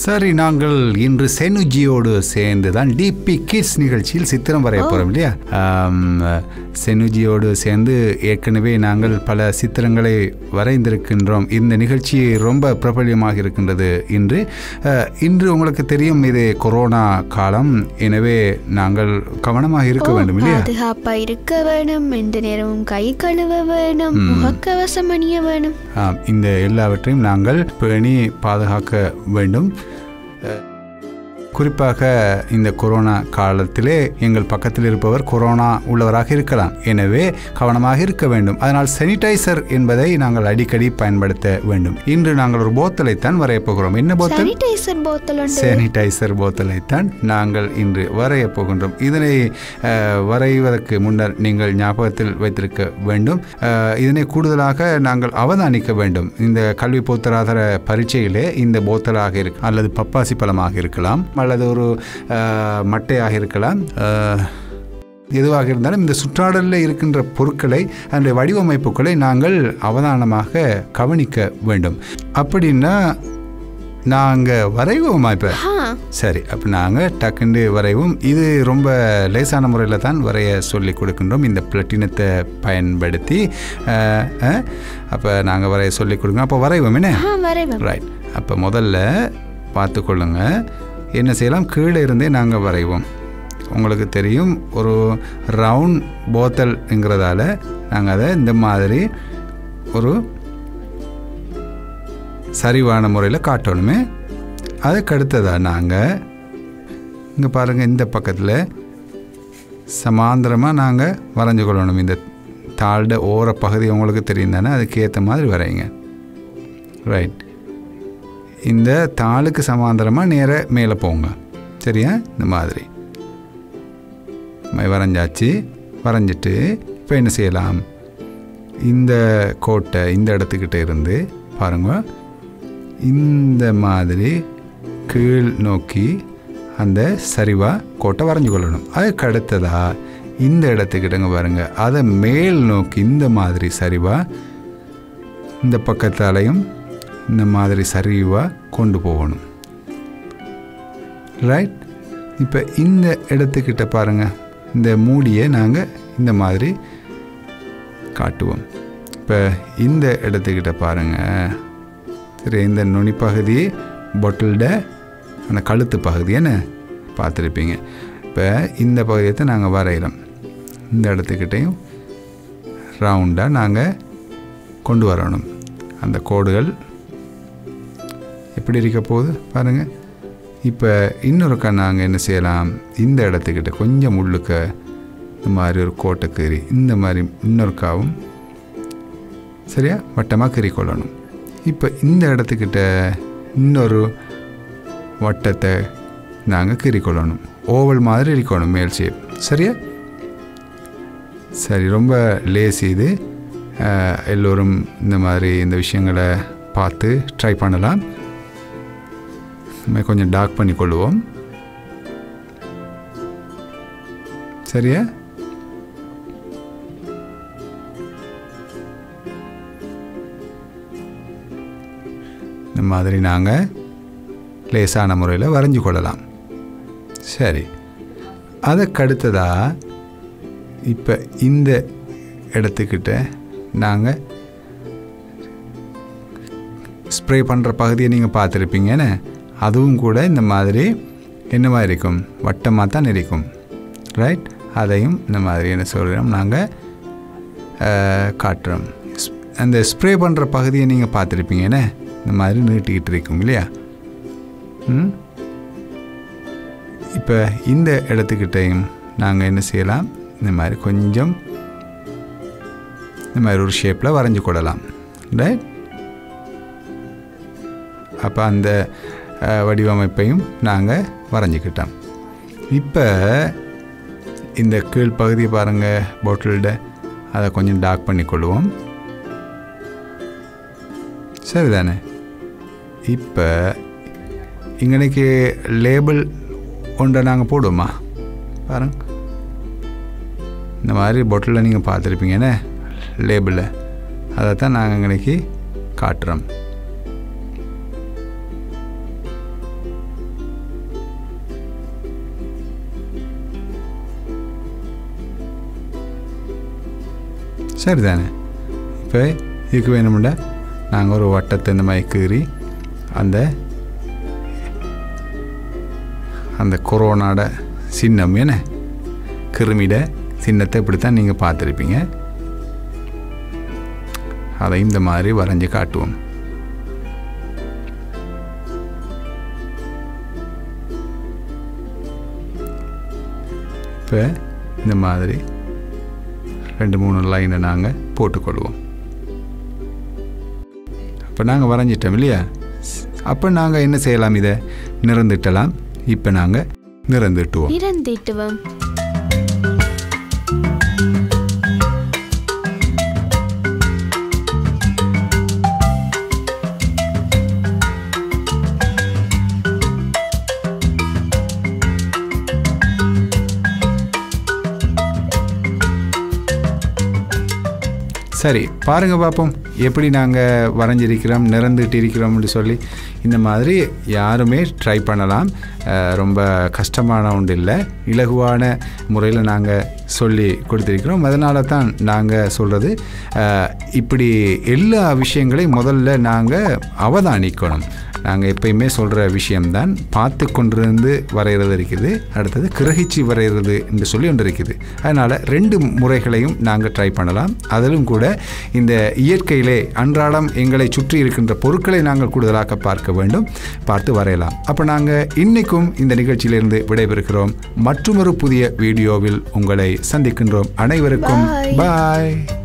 சரி நாங்கள் இன்று செனுஜியோடு சேர்ந்து தான் டிபி கிட்ஸ் நிகழ்ச்சியில் சித்திரம் வரைய போகிறோம் இல்லையா ஆம், செனுஜியோடு சேர்ந்து ஏற்கனவே நாங்கள் பல சித்திரங்களை வரைந்திருக்கின்றோம் இந்த நிகழ்ச்சி ரொம்ப பிரபல்யமாக இருக்கின்றது இன்று அஹ், இன்று உங்களுக்கு தெரியும் இது கொரோனா காலம் எனவே நாங்கள் கவனமாக இருக்க வேண்டும் இல்லையா பாதுகாப்பா இருக்க வேணும் எந்த நேரமும் கை கழுவ வேணும் முகக்கவசம் அணிய வேணும் ஆம், இந்த எல்லாவற்றையும் நாங்கள் பேணி பாதுகாக்க வேண்டும் அஹ், குறிப்பாக இந்த கொரோனா காலத்திலே எங்கள் பக்கத்தில் இருப்பவர் கொரோனா உள்ளவராக இருக்கலாம் எனவே கவனமாக இருக்க வேண்டும் அதனால் சானிடைசர் என்பதை நாங்கள் அடிக்கடி பயன்படுத்த வேண்டும் இன்று நாங்கள் ஒரு போத்தலைத்தான் வரையப் போகிறோம் என்ன போத்தல் சானிடைசர் போத்தல் உண்டு சானிடைசர் போத்தலைத்தான் நாங்கள் இன்று வரையப் போகின்றோம் இதனை அஹ், வரைவதற்கு முன்னர் நீங்கள் ஞாபகத்தில் வைத்திருக்க வேண்டும் அஹ், இதனை கூடுதலாக நாங்கள் அவதானிக்க வேண்டும் இந்த கல்வி பொத்தராதர பரீட்சையிலே இந்த போத்தலாக இருக்கு அல்லது பப்பாசி பழமாக இருக்கலாம் அல்லது ஒரு அஹ், மட்டையாக இருக்கலாம் அஹ், எதுவாக இருந்தாலும் இந்த சுற்றாடலில் இருக்கின்ற பொருட்களை அந்த வடிவமைப்புகளை நாங்கள் அவதானமாக கவனிக்க வேண்டும் அப்படின்னா நாங்கள் வரைவோமா இப்போ ஆ சரி அப்போ நாங்கள் டக்குண்டு வரைவோம் இது ரொம்ப லேசான முறையில் தான் வரைய சொல்லி கொடுக்கின்றோம் இந்த பிளட்டினத்தை பயன்படுத்தி அப்போ நாங்கள் வரைய சொல்லி கொடுங்க அப்போ வரைவோம் என்ன ஆ வரைவேன் ரைட் அப்போ முதல்ல பார்த்துக்கொள்ளுங்க என்ன செய்யலாம் கீழே இருந்தே நாங்கள் வரைவோம் உங்களுக்கு தெரியும் ஒரு ரவுண்ட் போத்தல்ங்கிறதால நாங்கள் அதை இந்த மாதிரி ஒரு சரிவான முறையில் காட்டணுமே அதுக்கு அடுத்ததாக நாங்கள் இங்கே பாருங்கள் இந்த பக்கத்தில் சமாந்தரமாக நாங்கள் வரைஞ்சு கொள்ளணும் இந்த தாழ்ட ஓர பகுதி உங்களுக்கு தெரியும் தானே அதுக்கு ஏற்ற மாதிரி வரைங்க ரைட் இந்த தாளுக்கு சமாந்தரமாக நேர மேலே போங்க சரியா இந்த மாதிரி மை வரைஞ்சாச்சு வரைஞ்சிட்டு இப்போ என்ன செய்யலாம் இந்த கோட்டை இந்த இடத்துக்கிட்ட இருந்து பாருங்க இந்த மாதிரி கீழ் நோக்கி அந்த சரிவாக கோட்டை வரைஞ்சு கொள்ளணும் அதுக்கு அடுத்ததா இந்த இடத்துக்கிட்டங்க பாருங்க அதை மேல் நோக்கி இந்த மாதிரி சரிவாக இந்த பக்கத்தாலையும் இந்த மாதிரி சரிவாக கொண்டு போகணும் ரைட் இப்போ இந்த இடத்துக்கிட்ட பாருங்கள் இந்த மூடியை நாங்கள் இந்த மாதிரி காட்டுவோம் இப்போ இந்த இடத்துக்கிட்ட பாருங்கள் சரி இந்த நுனி பகுதி பொட்டில்ட அந்த கழுத்து பகுதி என்ன பார்த்துருப்பீங்க இப்போ இந்த பகுதியத்தை நாங்கள் வரைகிறோம் இந்த இடத்துக்கிட்டையும் ரவுண்டாக நாங்கள் கொண்டு வரணும் அந்த கோடுகள் எப்படி இருக்க போகுது பாருங்கள் இப்போ இன்னொருக்கா நாங்கள் என்ன செய்யலாம் இந்த இடத்துக்கிட்ட கொஞ்சம் உள்ளுக்க இந்த மாதிரி ஒரு கோட்டை கீறி இந்த மாதிரி இன்னொருக்காவும் சரியா வட்டமாக கீறி கொள்ளணும் இப்போ இந்த இடத்துக்கிட்ட இன்னொரு வட்டத்தை நாங்கள் கீறி கொள்ளணும் ஓவல் மாதிரி இருக்கணும் மேல் ஷேப் சரியா சரி ரொம்ப லேசி இது அஹ், எல்லோரும் இந்த மாதிரி இந்த விஷயங்களை பார்த்து ட்ரை பண்ணலாம் நம்ம கொஞ்சம் டார்க் பண்ணி கொள்வோம் சரியா இந்த மாதிரி நாங்கள் லேசான முறையில் வரைஞ்சு கொள்ளலாம் சரி அதுக்கு அடுத்ததாக இப்போ இந்த இடத்துக்கிட்ட நாங்கள் ஸ்ப்ரே பண்ணுற பகுதியை நீங்கள் பார்த்துருப்பீங்கன்னு அதுவும் கூட இந்த மாதிரி என்ன மாதிரி இருக்கும் வட்டமாக தான் இருக்கும் ரைட் அதையும் இந்த மாதிரி என்ன சொல்கிறோம் நாங்கள் காட்டுறோம் ஸ்- அந்த ஸ்ப்ரே பண்ணுற பகுதியை நீங்கள் பார்த்துருப்பீங்கன்னு இந்த மாதிரி நீட்டிக்கிட்டு இருக்கும் இல்லையா ம் இப்போ இந்த இடத்துக்கிட்டையும் நாங்கள் என்ன செய்யலாம் இந்த மாதிரி கொஞ்சம் இந்த மாதிரி ஒரு ஷேப்பில் வரைஞ்சு கொள்ளலாம் ரைட் அப்போ அந்த அஹ், வடிவமைப்பையும் நாங்கள் வரைஞ்சிக்கிட்டோம் இப்போ இந்த கீழ் பகுதி பாருங்கள் பாட்டில்ட அதை கொஞ்சம் டார்க் பண்ணி கொள்வோம் சரிதானே இப்போ இங்கனைக்கு லேபிள் ஒன்றை நாங்கள் போடுவோமா பாருங்க இந்த மாதிரி பொட்டிலில் நீங்கள் பார்த்துருப்பீங்கன்னு லேபிளை அதை தான் நாங்கள் இங்கனைக்கு காட்டுறோம் சரிதானே இப்போ இதுக்கு வேணும்னா நாங்கள் ஒரு வட்டத்தை இந்த மாதிரி கீறி அந்த அந்த கொரோனாட சின்னம் என்ன கிருமிட சின்னத்தை இப்படித்தான் நீங்கள் பார்த்துருப்பீங்க அதை இந்த மாதிரி வரைஞ்சி காட்டுவோம் இப்போ இந்த மாதிரி ரெண்டு மூணு லைனை நாங்கள் போட்டுக்கொள்வோம் அப்போ நாங்கள் வரைஞ்சிட்டோம் இல்லையா அப்போ நாங்கள் என்ன செய்யலாம் இதை நிறந்துட்டலாம் இப்போ நாங்கள் நிறந்துட்டுவோம் நிறந்திட்டுவம் சரி பாருங்க பார்ப்போம் எப்படி நாங்கள் வரைஞ்சிருக்கிறோம் நிறந்துட்டு இருக்கிறோம்னு சொல்லி இந்த மாதிரி யாருமே ட்ரை பண்ணலாம் அஹ், ரொம்ப கஷ்டமான ஒன்று இல்லை இலகுவான முறையில் நாங்கள் சொல்லி கொடுத்துருக்கிறோம் அதனால தான் நாங்கள் சொல்கிறது இப்படி எல்லா விஷயங்களையும் முதல்ல நாங்கள் அவதானிக்கணும் நாங்கள் எப்பயுமே சொல்கிற விஷயம்தான் பார்த்து கொண்டிருந்து வரைகிறது இருக்குது அடுத்தது கிரகிச்சு வரைகிறது என்று சொல்லி ஒன்று இருக்குது அதனால் ரெண்டு முறைகளையும் நாங்கள் ட்ரை பண்ணலாம் அதிலும் கூட இந்த இயற்கையிலே அன்றாடம் எங்களை சுற்றி இருக்கின்ற பொருட்களை நாங்கள் கூடுதலாக பார்க்க வேண்டும் பார்த்து வரையலாம் அப்போ நாங்கள் இன்றைக்கும் இந்த நிகழ்ச்சியிலிருந்து விடைபெறுகிறோம் மற்றொரு புதிய வீடியோவில் உங்களை சந்திக்கின்றோம் அனைவருக்கும் Bye. பாய்